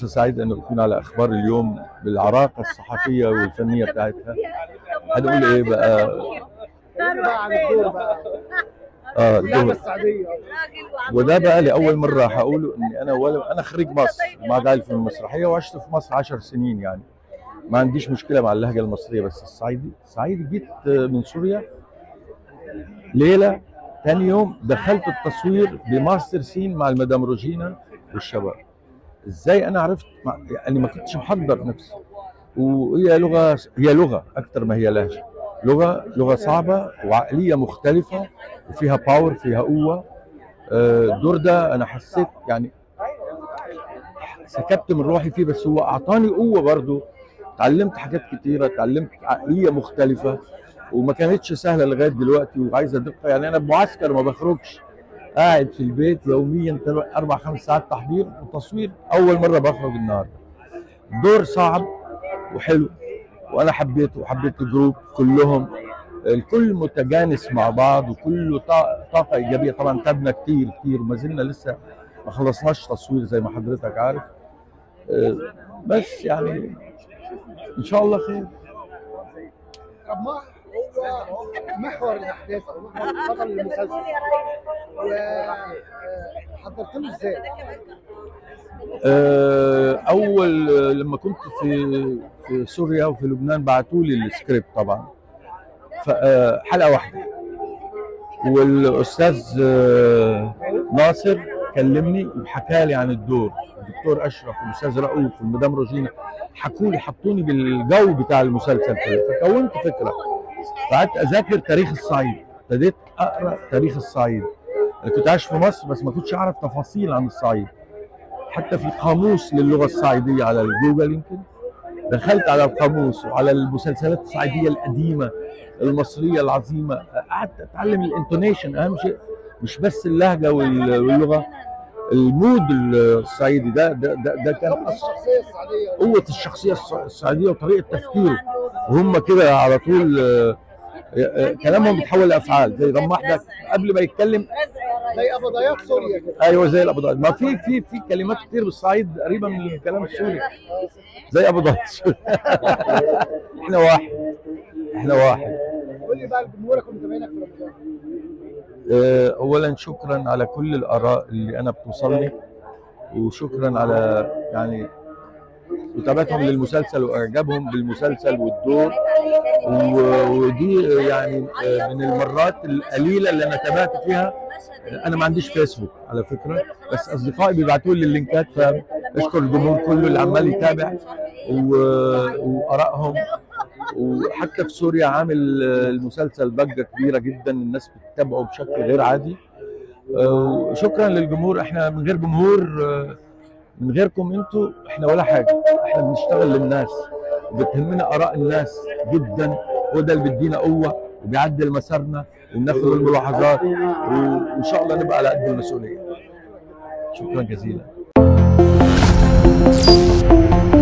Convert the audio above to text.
فرصه سعيده انه اكون على اخبار اليوم بالعراقه الصحفيه والفنيه بتاعتها هنقول ايه بقى بقى عن الدور بقى اه اللعبه الدول. السعوديه وده بقى لاول مره هقوله اني انا ولا انا خريج مصر مع دعي في المسرحيه وعشت في مصر 10 سنين يعني ما عنديش مشكله مع اللهجه المصريه بس الصعيدي صعيدي جيت من سوريا ليله ثاني يوم دخلت التصوير بماستر سين مع المدام روجينا والشباب ازاي انا عرفت مع- يعني ما كنتش محضر نفسي وهي لغه هي لغه اكثر ما هي لهجه لغه لغه صعبه وعقليه مختلفه وفيها باور فيها قوه آه، الدور ده انا حسيت يعني سكبت من روحي فيه بس هو اعطاني قوه برضو اتعلمت حاجات كتيره اتعلمت عقليه مختلفه وما كانتش سهله لغايه دلوقتي وعايزه دقه يعني انا بمعسكر ما بخرجش قاعد في البيت يوميا تل- اربع خمس ساعات تحضير وتصوير اول مره بخرج النهارده دور صعب وحلو وانا حبيته وحبيت الجروب كلهم الكل متجانس مع بعض وكله طا- طاقه ايجابيه طبعا تعبنا كتير كتير وما زلنا لسه ما خلصناش تصوير زي ما حضرتك عارف آه، بس يعني ان شاء الله خير طب ما هو محور الاحداث او محور بطل المسلسل وحضرت له ازاي؟ آه، اول آه، لما كنت في في سوريا وفي لبنان بعتوا لي السكريبت طبعا ف- آه، حلقه واحده والاستاذ آه، ناصر كلمني وحكى لي عن الدور الدكتور اشرف والاستاذ رؤوف والمدام روجينا حكوا لي حطوني بالجو بتاع المسلسل كده فكونت فكره قعدت اذاكر تاريخ الصعيد ابتديت اقرا تاريخ الصعيد انا كنت عايش في مصر بس ما كنتش اعرف تفاصيل عن الصعيد حتى في قاموس للغه الصعيديه على الجوجل يمكن دخلت على القاموس وعلى المسلسلات الصعيديه القديمه المصريه العظيمه قعدت اتعلم الانتونيشن اهم شيء مش بس اللهجه وال- واللغه المود الصعيدي ده ده ده, ده كان قوة أصل الشخصيه السعوديه قوه الشخصيه الص- الصعيديه وطريقه تفكيره وهم كده على طول آه، آه، كلامهم بيتحول لافعال زي رماح ده قبل ما يتكلم زي ابضايات سوريا كده ايوه زي الابضاء ما في في في كلمات كتير بالصعيد قريبه من الكلام السوري زي ابو ظبي احنا واحد احنا واحد قول لي بقى لجمهورك ومتابعينك في رمضان آه، اولا شكرا على كل الاراء اللي انا بتوصلني وشكرا على يعني متابعتهم للمسلسل واعجابهم بالمسلسل والدور و- ودي يعني آه، من المرات القليله اللي انا تابعت فيها انا ما عنديش فيسبوك على فكره بس اصدقائي بيبعتوا لي اللينكات فاشكر الجمهور كله اللي عمال يتابع و- وارائهم وحتى في سوريا عامل آه، المسلسل ضجه كبيره جدا الناس بتتابعه بشكل غير عادي آه، وشكرا للجمهور احنا من غير جمهور آه، من غيركم انتوا احنا ولا حاجه احنا بنشتغل للناس وبتهمنا اراء الناس جدا وده اللي بيدينا قوه وبيعدل مسارنا وبناخد الملاحظات وان شاء الله نبقى على قد المسؤوليه شكرا جزيلا